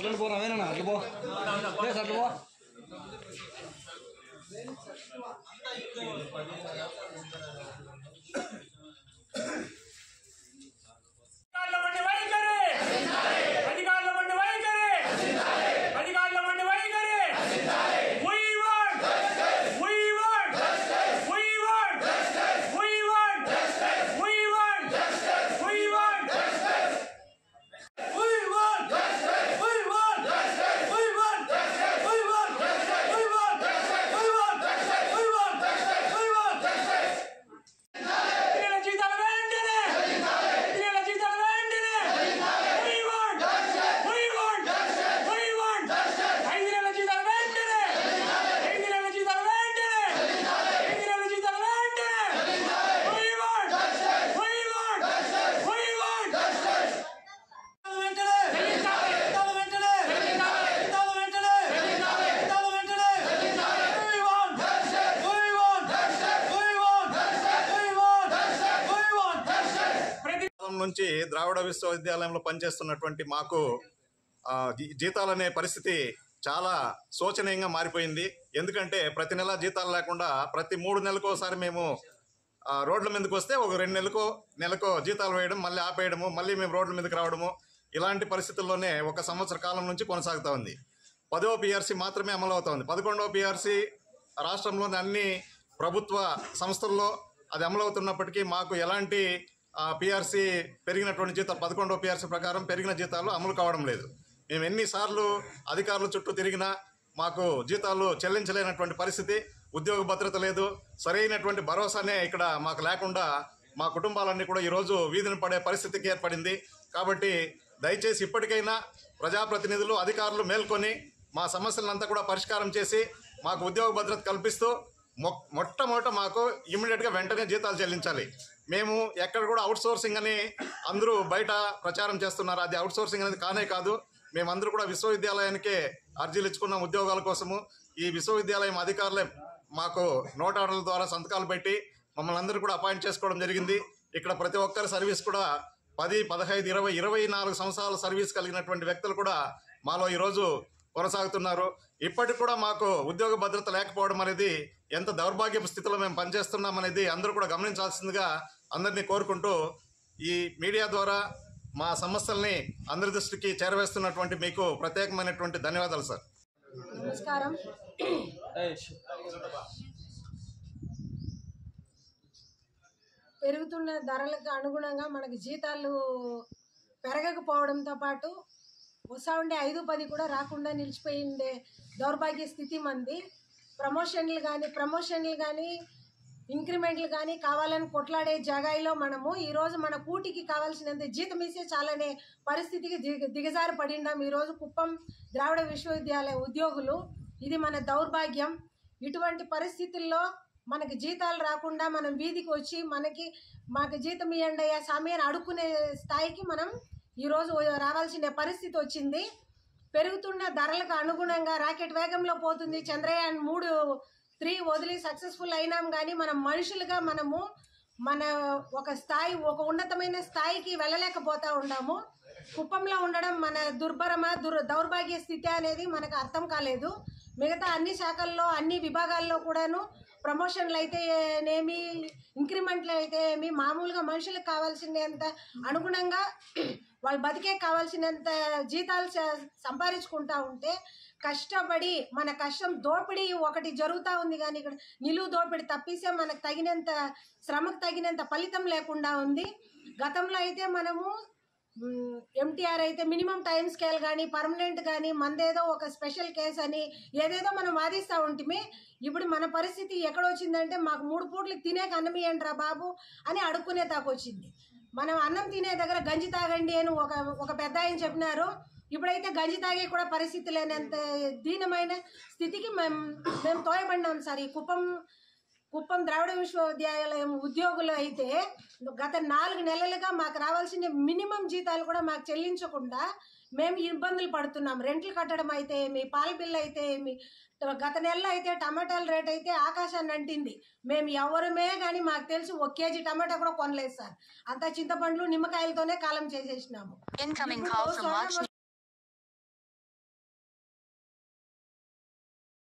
అట్లా పోరా వేనా అట్లా పో లేదు అట్లా పో అధికారుల వంటి వైఖరి అధికారుల వంటి వైఖరి అధికారుల వంటి వైఖరి We want We want We want We want We want We want We want We want We want We want We want We want We want We want ఇతరుల జీతాలు వెంటనే ఇతరుల జీతాలు వెంటనే We want We want We want ఐదు నెలల జీతాలు వెంటనే ఐదు నెలల జీతాలు వెంటనే ఐదు నెలల జీతాలు వెంటనే We want We want We want వెంటనే జీతాలు వెంటనే జీతాలు వెంటనే జీతాలు వెంటనే We want We want We want We want We want ప్రతి కాలం నుంచి ద్రావిడ విశ్వవిద్యాలయంలో పనిచేస్తున్నటువంటి మాకు ఆ, జీ- జీతాలనే పరిస్థితి చాలా శోచనీయంగా మారిపోయింది ఎందుకంటే ప్రతి నెల జీతాలు లేకుండా ప్రతి మూడు నెలలకు ఒకసారి మేము ఆ, రోడ్ల మీదకి వస్తే ఒక రెండు నెలలకు నెలకు జీతాలు వేయడం మళ్ళీ ఆపేయడము మళ్ళీ మేము రోడ్ల మీదకి రావడము ఇలాంటి పరిస్థితుల్లోనే ఒక సంవత్సర కాలం నుంచి కొనసాగుతూ ఉంది పదవ పిఆర్సీ మాత్రమే అమలు అవుతోంది పదకొండవ పిఆర్సీ రాష్ట్రంలోని అన్ని ప్రభుత్వ సంస్థల్లో అది అమలు అవుతున్నప్పటికీ మాకు ఎలాంటి పిఆర్సీ పెరిగినటువంటి జీతాలు పదకొండవ పిఆర్సీ ప్రకారం పెరిగిన జీతాలు అమలు కావడం లేదు మేము ఎన్నిసార్లు అధికారుల చుట్టూ తిరిగినా మాకు జీతాలు చెల్లించలేనటువంటి పరిస్థితి ఉద్యోగ భద్రత లేదు సరైనటువంటి భరోసానే ఇక్కడ మాకు లేకుండా మా కుటుంబాలన్నీ కూడా ఈరోజు వీధిని పడే పరిస్థితికి ఏర్పడింది కాబట్టి దయచేసి ఇప్పటికైనా ప్రజాప్రతినిధులు అధికారులు మేల్కొని మా సమస్యలంతా కూడా పరిష్కారం చేసి మాకు ఉద్యోగ భద్రత కల్పిస్తూ మొ మొట్టమొదట మాకు ఇమ్మీడియట్గా వెంటనే జీతాలు చెల్లించాలి మేము ఎక్కడ కూడా అవుట్ సోర్సింగ్ అని అందరూ బయట ప్రచారం చేస్తున్నారు అది అవుట్ సోర్సింగ్ అనేది కానే కాదు మేమందరూ కూడా విశ్వవిద్యాలయానికే అర్జీలు ఇచ్చుకున్నాం ఉద్యోగాల కోసము ఈ విశ్వవిద్యాలయం అధికారులే మాకు నోట్ ఆర్డర్ల ద్వారా సంతకాలు పెట్టి మమ్మల్ని అందరూ కూడా అపాయింట్ చేసుకోవడం జరిగింది ఇక్కడ ప్రతి ఒక్కరి సర్వీస్ కూడా పది పదహైదు ఇరవై ఇరవై నాలుగు సంవత్సరాల సర్వీస్ కలిగినటువంటి వ్యక్తులు కూడా మాలో ఈరోజు కొనసాగుతున్నారు ఇప్పటికి కూడా మాకు ఉద్యోగ భద్రత లేకపోవడం అనేది ఎంత దౌర్భాగ్యపు స్థితిలో మేము పనిచేస్తున్నాం అనేది అందరూ కూడా గమనించాల్సిందిగా అందరినీ కోరుకుంటూ ఈ మీడియా ద్వారా మా సమస్యల్ని అందరి దృష్టికి చేరవేస్తున్నటువంటి మీకు ప్రత్యేకమైనటువంటి ధన్యవాదాలు సార్ నమస్కారం పెరుగుతున్న ధరలకు అనుగుణంగా మనకి జీతాలు పెరగకపోవడంతో పాటు వస్తా ఉండే ఐదు పది కూడా రాకుండా నిలిచిపోయిండే దౌర్భాగ్య స్థితి మంది ప్రమోషన్లు కానీ ప్రమోషన్లు కానీ ఇంక్రిమెంట్లు కానీ కావాలని కొట్లాడే జగాయిలో మనము ఈరోజు మన కూటికి కావాల్సినంత జీతం ఇస్తే చాలనే పరిస్థితికి దిగ దిగజారి పడిండాం ఈరోజు కుప్పం ద్రావిడ విశ్వవిద్యాలయ ఉద్యోగులు ఇది మన దౌర్భాగ్యం ఇటువంటి పరిస్థితుల్లో మనకి జీతాలు రాకుండా మనం వీధికి వచ్చి మనకి మాకు జీతం ఇవ్వండి అయ్యా స్వామి అని అడుక్కునే స్థాయికి మనం ఈరోజు రావాల్సిన పరిస్థితి వచ్చింది పెరుగుతున్న ధరలకు అనుగుణంగా రాకెట్ వేగంలో పోతుంది చంద్రయాన్ మూడు త్రీ వదిలి సక్సెస్ఫుల్ అయినాం కానీ మనం మనుషులుగా మనము మన ఒక స్థాయి ఒక ఉన్నతమైన స్థాయికి వెళ్ళలేకపోతా ఉన్నాము కుప్పంలో ఉండడం మన దుర్భరమ దుర్ దౌర్భాగ్య స్థితి అనేది మనకు అర్థం కాలేదు మిగతా అన్ని శాఖల్లో అన్ని విభాగాల్లో కూడాను ప్రమోషన్లు అయితే ఏమి ఇంక్రిమెంట్లు అయితే ఏమి మామూలుగా మనుషులకు కావాల్సినంత అనుగుణంగా వాళ్ళు బతికే కావాల్సినంత జీతాలు స- సంపాదించుకుంటా ఉంటే కష్టపడి మన కష్టం దోపిడీ ఒకటి జరుగుతూ ఉంది కానీ ఇక్కడ నిలువు దోపిడీ తప్పిస్తే మనకు తగినంత శ్రమకు తగినంత ఫలితం లేకుండా ఉంది గతంలో అయితే మనము ఎంటీఆర్ అయితే మినిమం టైం స్కేల్ కానీ పర్మనెంట్ కానీ మనదేదో ఒక స్పెషల్ కేస్ అని ఏదేదో మనం వాదిస్తూ ఉంటిమి ఇప్పుడు మన పరిస్థితి ఎక్కడొచ్చిందంటే మాకు మూడు పూట్లకి తినేక అన్నం ఇవ్వండి రా బాబు అని అడుక్కునే తాకొచ్చింది మనం అన్నం తినే దగ్గర గంజి తాగండి అని ఒక ఒక పెద్ద ఆయన చెప్పినారు ఇప్పుడైతే గంజి తాగే కూడా పరిస్థితి లేనంత దీనమైన స్థితికి మేము మేము తోయబడినాం సార్ ఈ కుప్పం కుప్పం ద్రావిడ విశ్వవిద్యాలయం ఉద్యోగులు అయితే గత నాలుగు నెలలుగా మాకు రావాల్సిన మినిమం జీతాలు కూడా మాకు చెల్లించకుండా మేము ఇబ్బందులు పడుతున్నాం రెంట్లు కట్టడం అయితే ఏమి పాల బిల్లు అయితే ఏమి గత నెలలో అయితే టమాటాల రేట్ అయితే ఆకాశాన్ని అంటింది మేము ఎవరమే కానీ మాకు తెలిసి ఒక కేజీ టమాటా కూడా కొనలేదు సార్ అంతా చింతపండ్లు నిమ్మకాయలతోనే కాలం చేసేసినాము Incoming ఇప్పుడు call from సోనా Lakshmi.